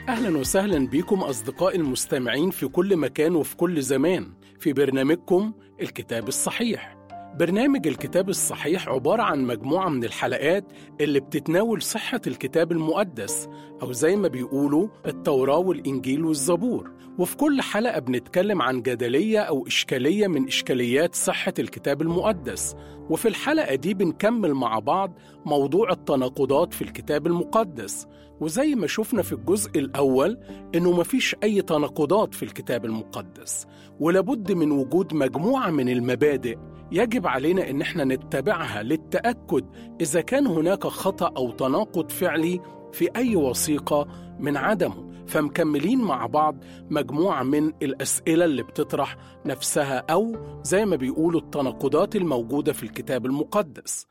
أهلا وسهلا بكم أصدقائي المستمعين في كل مكان وفي كل زمان في برنامجكم الكتاب الصحيح برنامج الكتاب الصحيح عبارة عن مجموعة من الحلقات اللي بتتناول صحة الكتاب المقدس أو زي ما بيقولوا التوراة والإنجيل والزبور وفي كل حلقة بنتكلم عن جدلية أو إشكالية من إشكاليات صحة الكتاب المقدس وفي الحلقة دي بنكمل مع بعض موضوع التناقضات في الكتاب المقدس وزي ما شفنا في الجزء الأول إنه مفيش أي تناقضات في الكتاب المقدس ولابد من وجود مجموعة من المبادئ يجب علينا إن احنا نتبعها للتأكد إذا كان هناك خطأ أو تناقض فعلي في أي وثيقة من عدمه فمكملين مع بعض مجموعة من الأسئلة اللي بتطرح نفسها أو زي ما بيقولوا التناقضات الموجودة في الكتاب المقدس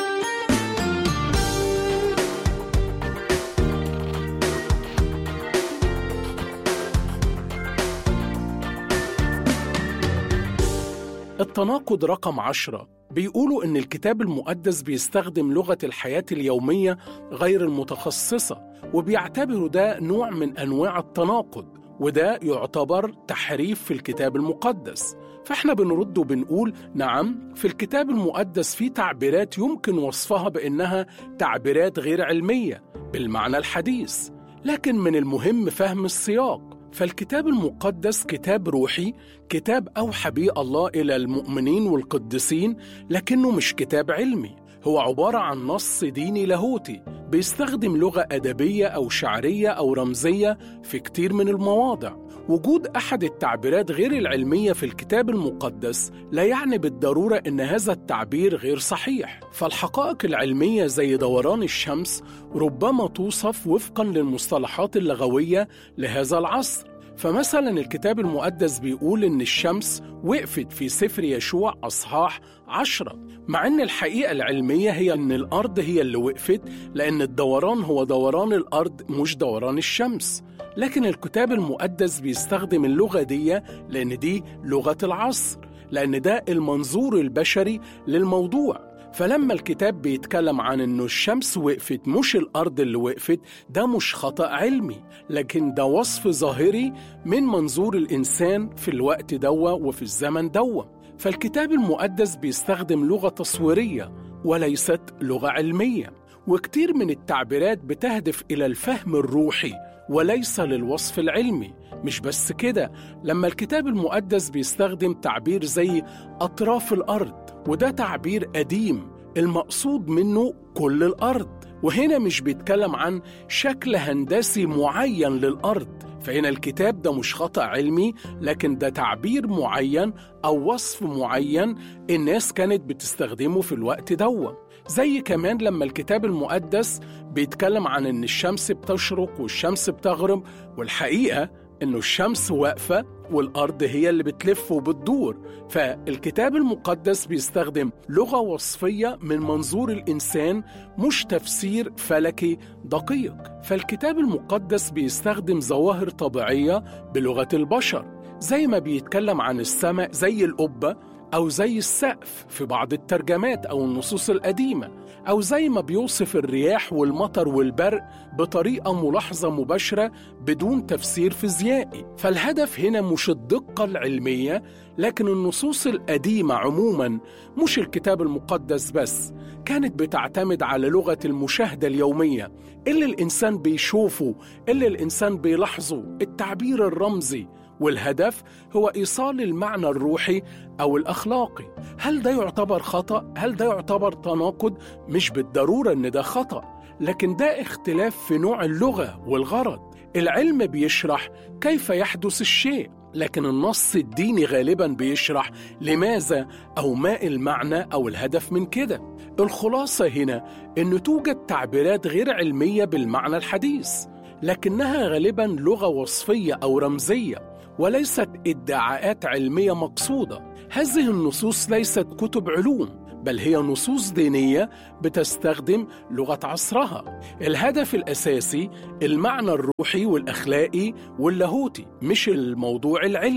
التناقض رقم عشرة بيقولوا إن الكتاب المقدس بيستخدم لغة الحياة اليومية غير المتخصصة وبيعتبروا ده نوع من أنواع التناقض وده يعتبر تحريف في الكتاب المقدس فاحنا بنرد وبنقول نعم في الكتاب المقدس في تعبيرات يمكن وصفها بانها تعبيرات غير علميه بالمعنى الحديث لكن من المهم فهم السياق فالكتاب المقدس كتاب روحي كتاب أوحى به الله إلى المؤمنين والقديسين لكنه مش كتاب علمي هو عبارة عن نص ديني لاهوتي بيستخدم لغة أدبية أو شعرية أو رمزية في كتير من المواضع وجود أحد التعبيرات غير العلمية في الكتاب المقدس لا يعني بالضرورة أن هذا التعبير غير صحيح فالحقائق العلمية زي دوران الشمس ربما توصف وفقا للمصطلحات اللغوية لهذا العصر فمثلا الكتاب المقدس بيقول إن الشمس وقفت في سفر يشوع أصحاح عشرة مع إن الحقيقة العلمية هي إن الأرض هي اللي وقفت لأن الدوران هو دوران الأرض مش دوران الشمس لكن الكتاب المقدس بيستخدم اللغة دي لأن دي لغة العصر لأن ده المنظور البشري للموضوع فلما الكتاب بيتكلم عن انه الشمس وقفت مش الارض اللي وقفت ده مش خطا علمي لكن ده وصف ظاهري من منظور الانسان في الوقت دوا وفي الزمن دوا فالكتاب المقدس بيستخدم لغه تصويريه وليست لغه علميه وكتير من التعبيرات بتهدف الى الفهم الروحي وليس للوصف العلمي مش بس كده لما الكتاب المقدس بيستخدم تعبير زي اطراف الارض وده تعبير قديم المقصود منه كل الارض وهنا مش بيتكلم عن شكل هندسي معين للارض فهنا الكتاب ده مش خطأ علمي لكن ده تعبير معين أو وصف معين الناس كانت بتستخدمه في الوقت دوا زي كمان لما الكتاب المقدس بيتكلم عن إن الشمس بتشرق والشمس بتغرب والحقيقة إنه الشمس واقفة والأرض هي اللي بتلف وبتدور فالكتاب المقدس بيستخدم لغة وصفية من منظور الإنسان مش تفسير فلكي دقيق فالكتاب المقدس بيستخدم ظواهر طبيعية بلغة البشر زي ما بيتكلم عن السماء زي القبة أو زي السقف في بعض الترجمات أو النصوص القديمة أو زي ما بيوصف الرياح والمطر والبرق بطريقة ملاحظة مباشرة بدون تفسير فيزيائي فالهدف هنا مش الدقة العلمية لكن النصوص القديمة عموما مش الكتاب المقدس بس كانت بتعتمد على لغة المشاهدة اليومية اللي الإنسان بيشوفه اللي الإنسان بيلاحظه التعبير الرمزي والهدف هو ايصال المعنى الروحي او الاخلاقي هل ده يعتبر خطا هل ده يعتبر تناقض مش بالضروره ان ده خطا لكن ده اختلاف في نوع اللغه والغرض العلم بيشرح كيف يحدث الشيء لكن النص الديني غالبا بيشرح لماذا او ما المعنى او الهدف من كده الخلاصه هنا ان توجد تعبيرات غير علميه بالمعنى الحديث لكنها غالبا لغه وصفيه او رمزيه وليست ادعاءات علميه مقصوده هذه النصوص ليست كتب علوم بل هي نصوص دينيه بتستخدم لغه عصرها الهدف الاساسي المعنى الروحي والاخلاقي واللاهوتي مش الموضوع العلمي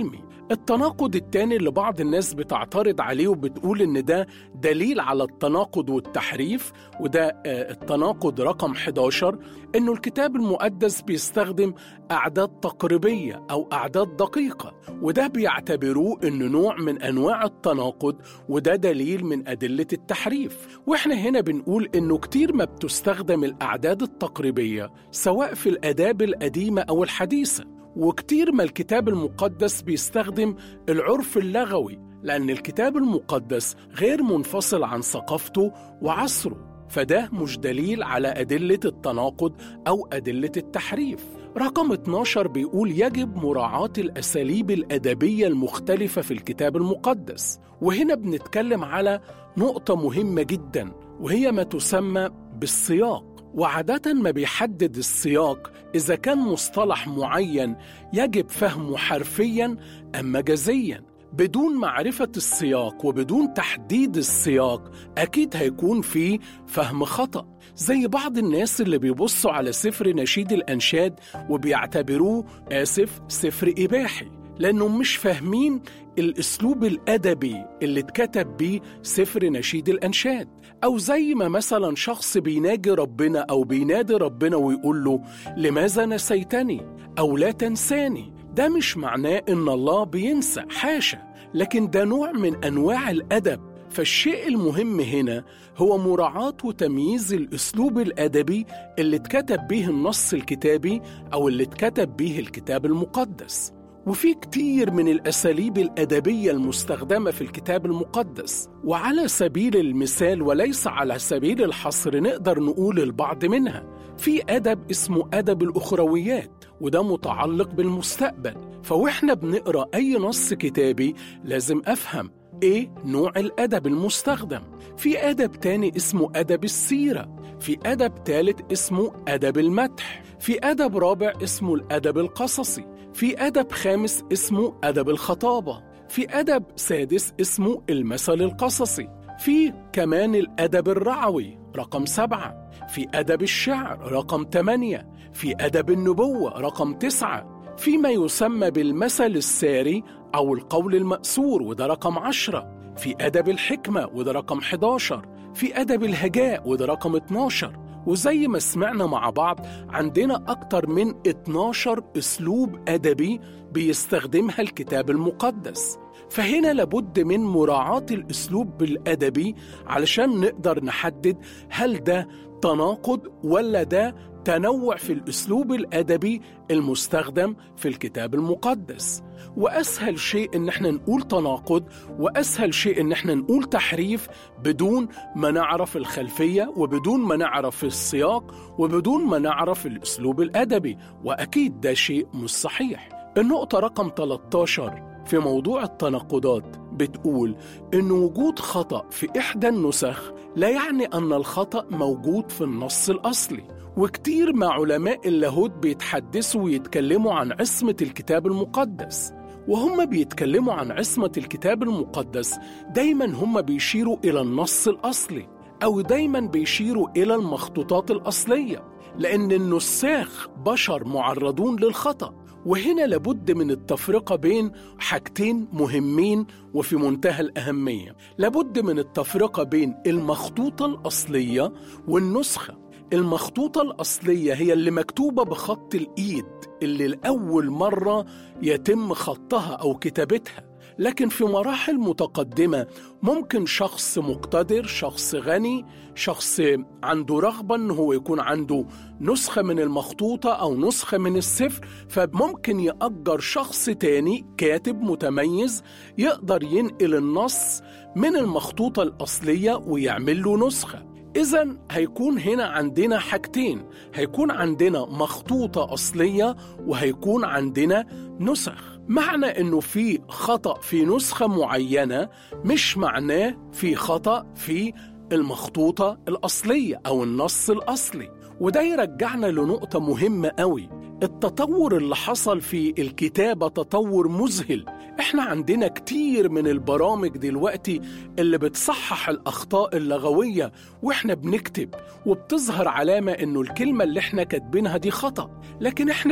التناقض التاني اللي بعض الناس بتعترض عليه وبتقول إن ده دليل على التناقض والتحريف وده التناقض رقم 11 إنه الكتاب المقدس بيستخدم أعداد تقريبية أو أعداد دقيقة وده بيعتبروه إنه نوع من أنواع التناقض وده دليل من أدلة التحريف وإحنا هنا بنقول إنه كتير ما بتستخدم الأعداد التقريبية سواء في الآداب القديمة أو الحديثة وكتير ما الكتاب المقدس بيستخدم العرف اللغوي لأن الكتاب المقدس غير منفصل عن ثقافته وعصره فده مش دليل على أدلة التناقض أو أدلة التحريف رقم 12 بيقول يجب مراعاة الأساليب الأدبية المختلفة في الكتاب المقدس وهنا بنتكلم على نقطة مهمة جدا وهي ما تسمى بالسياق وعادة ما بيحدد السياق إذا كان مصطلح معين يجب فهمه حرفيا أم مجازيا بدون معرفة السياق وبدون تحديد السياق أكيد هيكون في فهم خطأ زي بعض الناس اللي بيبصوا على سفر نشيد الأنشاد وبيعتبروه آسف سفر إباحي لأنهم مش فاهمين الأسلوب الأدبي اللي اتكتب بيه سفر نشيد الأنشاد أو زي ما مثلا شخص بيناجي ربنا أو بينادي ربنا ويقول له لماذا نسيتني أو لا تنساني ده مش معناه إن الله بينسى حاشا لكن ده نوع من أنواع الأدب فالشيء المهم هنا هو مراعاة وتمييز الأسلوب الأدبي اللي اتكتب به النص الكتابي أو اللي اتكتب به الكتاب المقدس وفي كتير من الأساليب الأدبية المستخدمة في الكتاب المقدس وعلى سبيل المثال وليس على سبيل الحصر نقدر نقول البعض منها في أدب اسمه أدب الأخرويات وده متعلق بالمستقبل فوإحنا بنقرأ أي نص كتابي لازم أفهم إيه نوع الأدب المستخدم في أدب تاني اسمه أدب السيرة في أدب تالت اسمه أدب المدح في أدب رابع اسمه الأدب القصصي في أدب خامس اسمه أدب الخطابة في أدب سادس اسمه المثل القصصي في كمان الأدب الرعوي رقم سبعة في أدب الشعر رقم ثمانية في أدب النبوة رقم تسعة في ما يسمى بالمثل الساري أو القول المأسور وده رقم عشرة في أدب الحكمة وده رقم 11 في أدب الهجاء وده رقم 12 وزي ما سمعنا مع بعض عندنا أكتر من 12 أسلوب أدبي بيستخدمها الكتاب المقدس فهنا لابد من مراعاة الأسلوب الأدبي علشان نقدر نحدد هل ده تناقض ولا ده تنوع في الأسلوب الأدبي المستخدم في الكتاب المقدس وأسهل شيء إن احنا نقول تناقض وأسهل شيء إن احنا نقول تحريف بدون ما نعرف الخلفية وبدون ما نعرف السياق وبدون ما نعرف الأسلوب الأدبي وأكيد ده شيء مش صحيح النقطة رقم 13 في موضوع التناقضات بتقول إن وجود خطأ في إحدى النسخ لا يعني أن الخطأ موجود في النص الأصلي وكتير مع علماء اللاهوت بيتحدثوا ويتكلموا عن عصمة الكتاب المقدس وهم بيتكلموا عن عصمة الكتاب المقدس دايما هم بيشيروا إلى النص الأصلي أو دايما بيشيروا إلى المخطوطات الأصلية لأن النساخ بشر معرضون للخطأ وهنا لابد من التفرقة بين حاجتين مهمين وفي منتهى الأهمية لابد من التفرقة بين المخطوطة الأصلية والنسخة المخطوطة الأصلية هي اللي مكتوبة بخط الإيد اللي لأول مرة يتم خطها أو كتابتها لكن في مراحل متقدمة ممكن شخص مقتدر شخص غني شخص عنده رغبة أنه هو يكون عنده نسخة من المخطوطة أو نسخة من السفر فممكن يأجر شخص تاني كاتب متميز يقدر ينقل النص من المخطوطة الأصلية ويعمل له نسخة إذا هيكون هنا عندنا حاجتين هيكون عندنا مخطوطة أصلية وهيكون عندنا نسخ معنى انه في خطا في نسخه معينه مش معناه في خطا في المخطوطه الاصليه او النص الاصلي وده يرجعنا لنقطه مهمه قوي التطور اللي حصل في الكتابه تطور مذهل احنا عندنا كتير من البرامج دلوقتي اللي بتصحح الاخطاء اللغويه واحنا بنكتب وبتظهر علامه انه الكلمه اللي احنا كاتبينها دي خطا لكن احنا